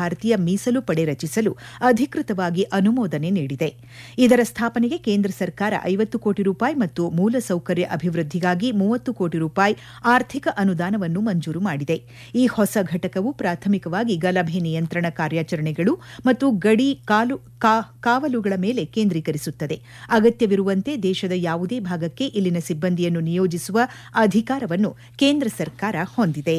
ಭಾರತೀಯ ಮೀಸಲು ಪಡೆ ರಚಿಸಲು ಅಧಿಕೃತವಾಗಿ ಅನುಮೋದನೆ ನೀಡಿದೆ ಇದರ ಸ್ಥಾಪನೆಗೆ ಕೇಂದ್ರ ಸರ್ಕಾರ ಐವತ್ತು ಕೋಟಿ ರೂಪಾಯಿ ಮತ್ತು ಮೂಲಸೌಕರ್ಯ ಅಭಿವೃದ್ಧಿಗಾಗಿ ಮೂವತ್ತು ಕೋಟಿ ರೂಪಾಯಿ ಆರ್ಥಿಕ ಅನುದಾನವನ್ನು ಮಂಜೂರು ಮಾಡಿದೆ ಈ ಹೊಸ ಘಟಕವು ಪ್ರಾಥಮಿಕವಾಗಿ ಗಲಭೆ ನಿಯಂತ್ರಣ ಕಾರ್ಯಾಚರಣೆಗಳು ಮತ್ತು ಗಡಿ ಕಾಲು ಕಾವಲುಗಳ ಮೇಲೆ ಕೇಂದ್ರೀಕರಿಸುತ್ತದೆ ಅಗತ್ಯವಿರುವಂತೆ ದೇಶದ ಯಾವುದೇ ಭಾಗಕ್ಕೆ ಇಲ್ಲಿನ ಸಿಬ್ಬಂದಿಯನ್ನು ನಿಯೋಜಿಸುವ ಅಧಿಕಾರವನ್ನು ಕೇಂದ್ರ ಸರ್ಕಾರ ಹೊಂದಿದೆ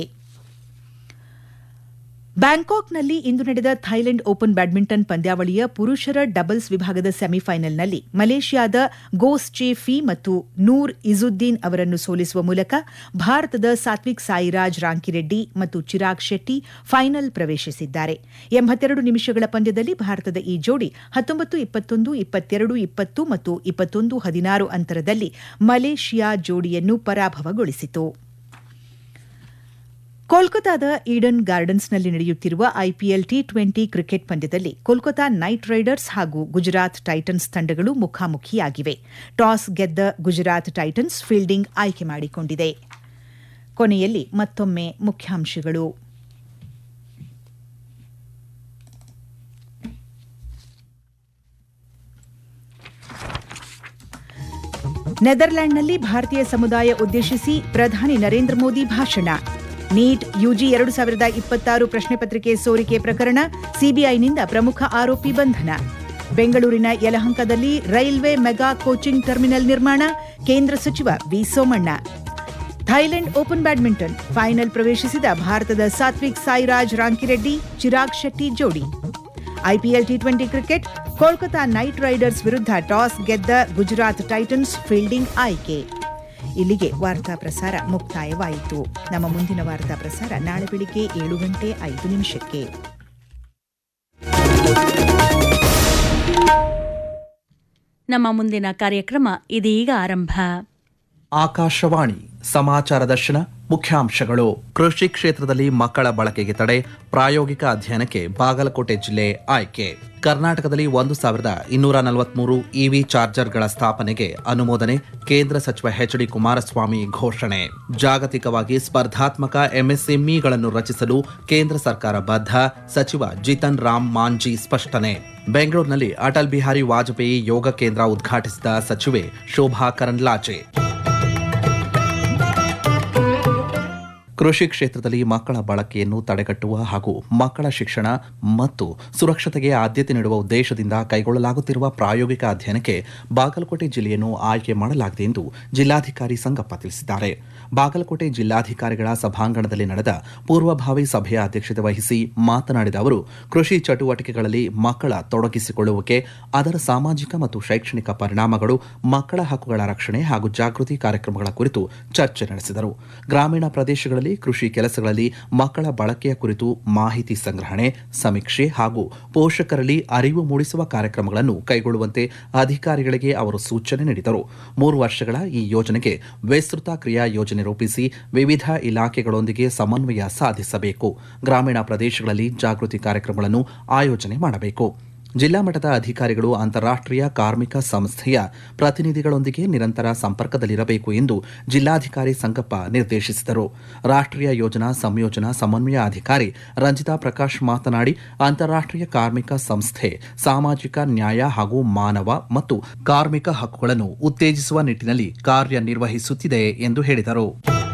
ಬ್ಯಾಂಕಾಕ್ನಲ್ಲಿ ಇಂದು ನಡೆದ ಥೈಲೆಂಡ್ ಓಪನ್ ಬ್ಯಾಡ್ಮಿಂಟನ್ ಪಂದ್ಯಾವಳಿಯ ಪುರುಷರ ಡಬಲ್ಸ್ ವಿಭಾಗದ ಸೆಮಿಫೈನಲ್ನಲ್ಲಿ ಮಲೇಷ್ಯಾದ ಗೋಸ್ ಚೆ ಫಿ ಮತ್ತು ನೂರ್ ಇಜುದ್ದೀನ್ ಅವರನ್ನು ಸೋಲಿಸುವ ಮೂಲಕ ಭಾರತದ ಸಾತ್ವಿಕ್ ಸಾಯಿರಾಜ್ ರಾಂಕಿರೆಡ್ಡಿ ಮತ್ತು ಚಿರಾಗ್ ಶೆಟ್ಟಿ ಫೈನಲ್ ಪ್ರವೇಶಿಸಿದ್ದಾರೆ ಎಂಬತ್ತೆರಡು ನಿಮಿಷಗಳ ಪಂದ್ಯದಲ್ಲಿ ಭಾರತದ ಈ ಜೋಡಿ ಹತ್ತೊಂಬತ್ತು ಇಪ್ಪತ್ತೊಂದು ಇಪ್ಪತ್ತೆರಡು ಇಪ್ಪತ್ತು ಮತ್ತು ಇಪ್ಪತ್ತೊಂದು ಹದಿನಾರು ಅಂತರದಲ್ಲಿ ಮಲೇಷಿಯಾ ಜೋಡಿಯನ್ನು ಪರಾಭವಗೊಳಿಸಿತು ಕೋಲ್ಕತಾದ ಈಡನ್ ಗಾರ್ಡನ್ಸ್ನಲ್ಲಿ ನಡೆಯುತ್ತಿರುವ ಐಪಿಎಲ್ ಟಿ ಟ್ವೆಂಟಿ ಕ್ರಿಕೆಟ್ ಪಂದ್ಯದಲ್ಲಿ ಕೋಲ್ಕತಾ ನೈಟ್ ರೈಡರ್ಸ್ ಹಾಗೂ ಗುಜರಾತ್ ಟೈಟನ್ಸ್ ತಂಡಗಳು ಮುಖಾಮುಖಿಯಾಗಿವೆ ಟಾಸ್ ಗೆದ್ದ ಗುಜರಾತ್ ಟೈಟನ್ಸ್ ಫೀಲ್ಡಿಂಗ್ ಆಯ್ಕೆ ಮಾಡಿಕೊಂಡಿದೆ ಕೊನೆಯಲ್ಲಿ ಮತ್ತೊಮ್ಮೆ ಮುಖ್ಯಾಂಶಗಳು ನೆದರ್ಲ್ಯಾಂಡ್ನಲ್ಲಿ ಭಾರತೀಯ ಸಮುದಾಯ ಉದ್ದೇಶಿಸಿ ಪ್ರಧಾನಿ ನರೇಂದ್ರ ಮೋದಿ ಭಾಷಣ ನೀಟ್ ಯುಜಿ ಎರಡು ಸಾವಿರದ ಇಪ್ಪತ್ತಾರು ಪ್ರಶ್ನೆ ಪತ್ರಿಕೆ ಸೋರಿಕೆ ಪ್ರಕರಣ ಸಿಬಿಐನಿಂದ ಪ್ರಮುಖ ಆರೋಪಿ ಬಂಧನ ಬೆಂಗಳೂರಿನ ಯಲಹಂಕದಲ್ಲಿ ರೈಲ್ವೆ ಮೆಗಾ ಕೋಚಿಂಗ್ ಟರ್ಮಿನಲ್ ನಿರ್ಮಾಣ ಕೇಂದ್ರ ಸಚಿವ V Somanna Thailand open badminton final ಪ್ರವೇಶಿಸಿದ ಭಾರತದ ಸಾತ್ವಿಕ್ ಸಾಯಿರಾಜ್ ರಾಂಕಿರೆಡ್ಡಿ ಚಿರಾಗ್ ಶೆಟ್ಟಿ ಜೋಡಿ IPL T twenty cricket Kolkata Knight Riders ವಿರುದ್ಧ ಟಾಸ್ ಗೆದ್ದ ಗುಜರಾತ್ ಟೈಟನ್ಸ್ ಫೀಲ್ಡಿಂಗ್ ಆಯ್ಕೆ ಇಲ್ಲಿಗೆ ವಾರ್ತಾ ಪ್ರಸಾರ ಮುಕ್ತಾಯವಾಯಿತು ನಮ್ಮ ಮುಂದಿನ ವಾರ್ತಾ ಪ್ರಸಾರ ನಾಳೆ ಬೆಳಿಗ್ಗೆ ಏಳು ಗಂಟೆ ಐದು ನಿಮಿಷಕ್ಕೆ ನಮ್ಮ ಮುಂದಿನ ಕಾರ್ಯಕ್ರಮ ಇದೀಗ ಆರಂಭ ಆಕಾಶವಾಣಿ ಸಮಾಚಾರ ದರ್ಶನ ಮುಖ್ಯಾಂಶಗಳು ಕೃಷಿ ಕ್ಷೇತ್ರದಲ್ಲಿ ಮಕ್ಕಳ ಬಳಕೆಗೆ ತಡೆ ಪ್ರಾಯೋಗಿಕ ಅಧ್ಯಯನಕ್ಕೆ ಬಾಗಲಕೋಟೆ ಜಿಲ್ಲೆ ಆಯ್ಕೆ ಕರ್ನಾಟಕದಲ್ಲಿ ಒಂದು ಸಾವಿರದ ಇನ್ನೂರ ನಲವತ್ಮೂರು ಇವಿ ಚಾರ್ಜರ್ಗಳ ಸ್ಥಾಪನೆಗೆ ಅನುಮೋದನೆ ಕೇಂದ್ರ ಸಚಿವ ಎಚ್ ಡಿ ಕುಮಾರಸ್ವಾಮಿ ಘೋಷಣೆ ಜಾಗತಿಕವಾಗಿ ಸ್ಪರ್ಧಾತ್ಮಕ ಎಂಎಸ್ಎಂಇಗಳನ್ನು ರಚಿಸಲು ಕೇಂದ್ರ ಸರ್ಕಾರ ಬದ್ಧ ಸಚಿವ ಜಿತನ್ ರಾಮ್ ಮಾಂಜಿ ಸ್ಪಷ್ಟನೆ ಬೆಂಗಳೂರಿನಲ್ಲಿ ಅಟಲ್ ಬಿಹಾರಿ ವಾಜಪೇಯಿ ಯೋಗ ಕೇಂದ್ರ ಉದ್ಘಾಟಿಸಿದ ಸಚಿವೆ ಶೋಭಾ ಕರಂದ್ಲಾಜೆ ಕೃಷಿ ಕ್ಷೇತ್ರದಲ್ಲಿ ಮಕ್ಕಳ ಬಳಕೆಯನ್ನು ತಡೆಗಟ್ಟುವ ಹಾಗೂ ಮಕ್ಕಳ ಶಿಕ್ಷಣ ಮತ್ತು ಸುರಕ್ಷತೆಗೆ ಆದ್ಯತೆ ನೀಡುವ ಉದ್ದೇಶದಿಂದ ಕೈಗೊಳ್ಳಲಾಗುತ್ತಿರುವ ಪ್ರಾಯೋಗಿಕ ಅಧ್ಯಯನಕ್ಕೆ ಬಾಗಲಕೋಟೆ ಜಿಲ್ಲೆಯನ್ನು ಆಯ್ಕೆ ಮಾಡಲಾಗಿದೆ ಎಂದು ಜಿಲ್ಲಾಧಿಕಾರಿ ಸಂಗಪ್ಪ ತಿಳಿಸಿದ್ದಾರೆ ಬಾಗಲಕೋಟೆ ಜಿಲ್ಲಾಧಿಕಾರಿಗಳ ಸಭಾಂಗಣದಲ್ಲಿ ನಡೆದ ಪೂರ್ವಭಾವಿ ಸಭೆಯ ಅಧ್ಯಕ್ಷತೆ ವಹಿಸಿ ಮಾತನಾಡಿದ ಅವರು ಕೃಷಿ ಚಟುವಟಿಕೆಗಳಲ್ಲಿ ಮಕ್ಕಳ ತೊಡಗಿಸಿಕೊಳ್ಳುವಿಕೆ ಅದರ ಸಾಮಾಜಿಕ ಮತ್ತು ಶೈಕ್ಷಣಿಕ ಪರಿಣಾಮಗಳು ಮಕ್ಕಳ ಹಕ್ಕುಗಳ ರಕ್ಷಣೆ ಹಾಗೂ ಜಾಗೃತಿ ಕಾರ್ಯಕ್ರಮಗಳ ಕುರಿತು ಚರ್ಚೆ ನಡೆಸಿದರು ಗ್ರಾಮೀಣ ಪ್ರದೇಶಗಳಲ್ಲಿ ಕೃಷಿ ಕೆಲಸಗಳಲ್ಲಿ ಮಕ್ಕಳ ಬಳಕೆಯ ಕುರಿತು ಮಾಹಿತಿ ಸಂಗ್ರಹಣೆ ಸಮೀಕ್ಷೆ ಹಾಗೂ ಪೋಷಕರಲ್ಲಿ ಅರಿವು ಮೂಡಿಸುವ ಕಾರ್ಯಕ್ರಮಗಳನ್ನು ಕೈಗೊಳ್ಳುವಂತೆ ಅಧಿಕಾರಿಗಳಿಗೆ ಅವರು ಸೂಚನೆ ನೀಡಿದರು ಮೂರು ವರ್ಷಗಳ ಈ ಯೋಜನೆಗೆ ವಿಸ್ತೃತ ಕ್ರಿಯಾ ಯೋಜನೆ ರೂಪಿಸಿ ವಿವಿಧ ಇಲಾಖೆಗಳೊಂದಿಗೆ ಸಮನ್ವಯ ಸಾಧಿಸಬೇಕು ಗ್ರಾಮೀಣ ಪ್ರದೇಶಗಳಲ್ಲಿ ಜಾಗೃತಿ ಕಾರ್ಯಕ್ರಮಗಳನ್ನು ಆಯೋಜನೆ ಮಾಡಬೇಕು ಜಿಲ್ಲಾ ಮಟ್ಟದ ಅಧಿಕಾರಿಗಳು ಅಂತಾರಾಷ್ಟ್ರೀಯ ಕಾರ್ಮಿಕ ಸಂಸ್ಥೆಯ ಪ್ರತಿನಿಧಿಗಳೊಂದಿಗೆ ನಿರಂತರ ಸಂಪರ್ಕದಲ್ಲಿರಬೇಕು ಎಂದು ಜಿಲ್ಲಾಧಿಕಾರಿ ಸಂಗಪ್ಪ ನಿರ್ದೇಶಿಸಿದರು ರಾಷ್ಟ್ರೀಯ ಯೋಜನಾ ಸಂಯೋಜನಾ ಸಮನ್ವಯ ಅಧಿಕಾರಿ ರಂಜಿತಾ ಪ್ರಕಾಶ್ ಮಾತನಾಡಿ ಅಂತಾರಾಷ್ಟ್ರೀಯ ಕಾರ್ಮಿಕ ಸಂಸ್ಥೆ ಸಾಮಾಜಿಕ ನ್ಯಾಯ ಹಾಗೂ ಮಾನವ ಮತ್ತು ಕಾರ್ಮಿಕ ಹಕ್ಕುಗಳನ್ನು ಉತ್ತೇಜಿಸುವ ನಿಟ್ಟಿನಲ್ಲಿ ಕಾರ್ಯನಿರ್ವಹಿಸುತ್ತಿದೆ ಎಂದು ಹೇಳಿದರು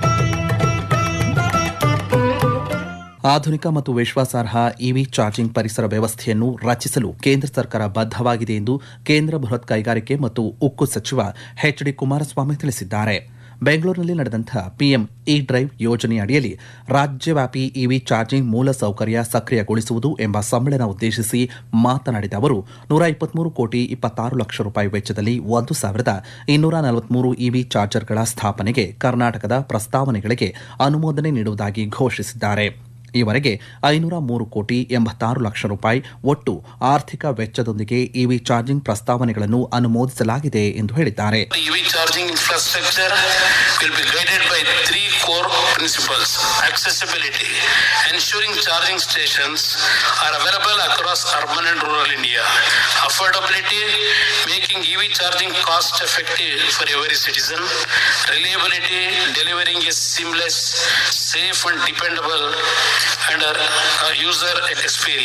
ಆಧುನಿಕ ಮತ್ತು ವಿಶ್ವಾಸಾರ್ಹ ಇವಿ ಚಾರ್ಜಿಂಗ್ ಪರಿಸರ ವ್ಯವಸ್ಥೆಯನ್ನು ರಚಿಸಲು ಕೇಂದ್ರ ಸರ್ಕಾರ ಬದ್ಧವಾಗಿದೆ ಎಂದು ಕೇಂದ್ರ ಬೃಹತ್ ಕೈಗಾರಿಕೆ ಮತ್ತು ಉಕ್ಕು ಸಚಿವ ಎಚ್ ಡಿ ಕುಮಾರಸ್ವಾಮಿ ತಿಳಿಸಿದ್ದಾರೆ ಬೆಂಗಳೂರಿನಲ್ಲಿ ನಡೆದಂತಹ ಪಿಎಂ ಇ ಡ್ರೈವ್ ಯೋಜನೆಯಡಿಯಲ್ಲಿ ರಾಜ್ಯವ್ಯಾಪಿ ಇವಿ ಚಾರ್ಜಿಂಗ್ ಮೂಲ ಸೌಕರ್ಯ ಸಕ್ರಿಯಗೊಳಿಸುವುದು ಎಂಬ ಸಮ್ಮೇಳನ ಉದ್ದೇಶಿಸಿ ಮಾತನಾಡಿದ ಅವರು ನೂರ ಇಪ್ಪತ್ಮೂರು ಕೋಟಿ ಇಪ್ಪತ್ತಾರು ಲಕ್ಷ ರೂಪಾಯಿ ವೆಚ್ಚದಲ್ಲಿ ಒಂದು ಸಾವಿರದ ಇನ್ನೂರ ನಲವತ್ಮೂರು ಇವಿ ಚಾರ್ಜರ್ಗಳ ಸ್ಥಾಪನೆಗೆ ಕರ್ನಾಟಕದ ಪ್ರಸ್ತಾವನೆಗಳಿಗೆ ಅನುಮೋದನೆ ನೀಡುವುದಾಗಿ ಘೋಷಿಸಿದ್ದಾರೆ ಈವರೆಗೆ ಐನೂರ ಮೂರು ಕೋಟಿ ಎಂಬತ್ತಾರು ಲಕ್ಷ ರೂಪಾಯಿ ಒಟ್ಟು ಆರ್ಥಿಕ ವೆಚ್ಚದೊಂದಿಗೆ ಇವಿ ಚಾರ್ಜಿಂಗ್ ಪ್ರಸ್ತಾವನೆಗಳನ್ನು ಅನುಮೋದಿಸಲಾಗಿದೆ ಎಂದು ಹೇಳಿದ್ದಾರೆ EV charging infrastructure will be guided by three core principles accessibility, ensuring charging stations are available across urban and rural India, affordability, making EV charging cost effective for every citizen, reliability, delivering a seamless, safe, and dependable and uh, user experience.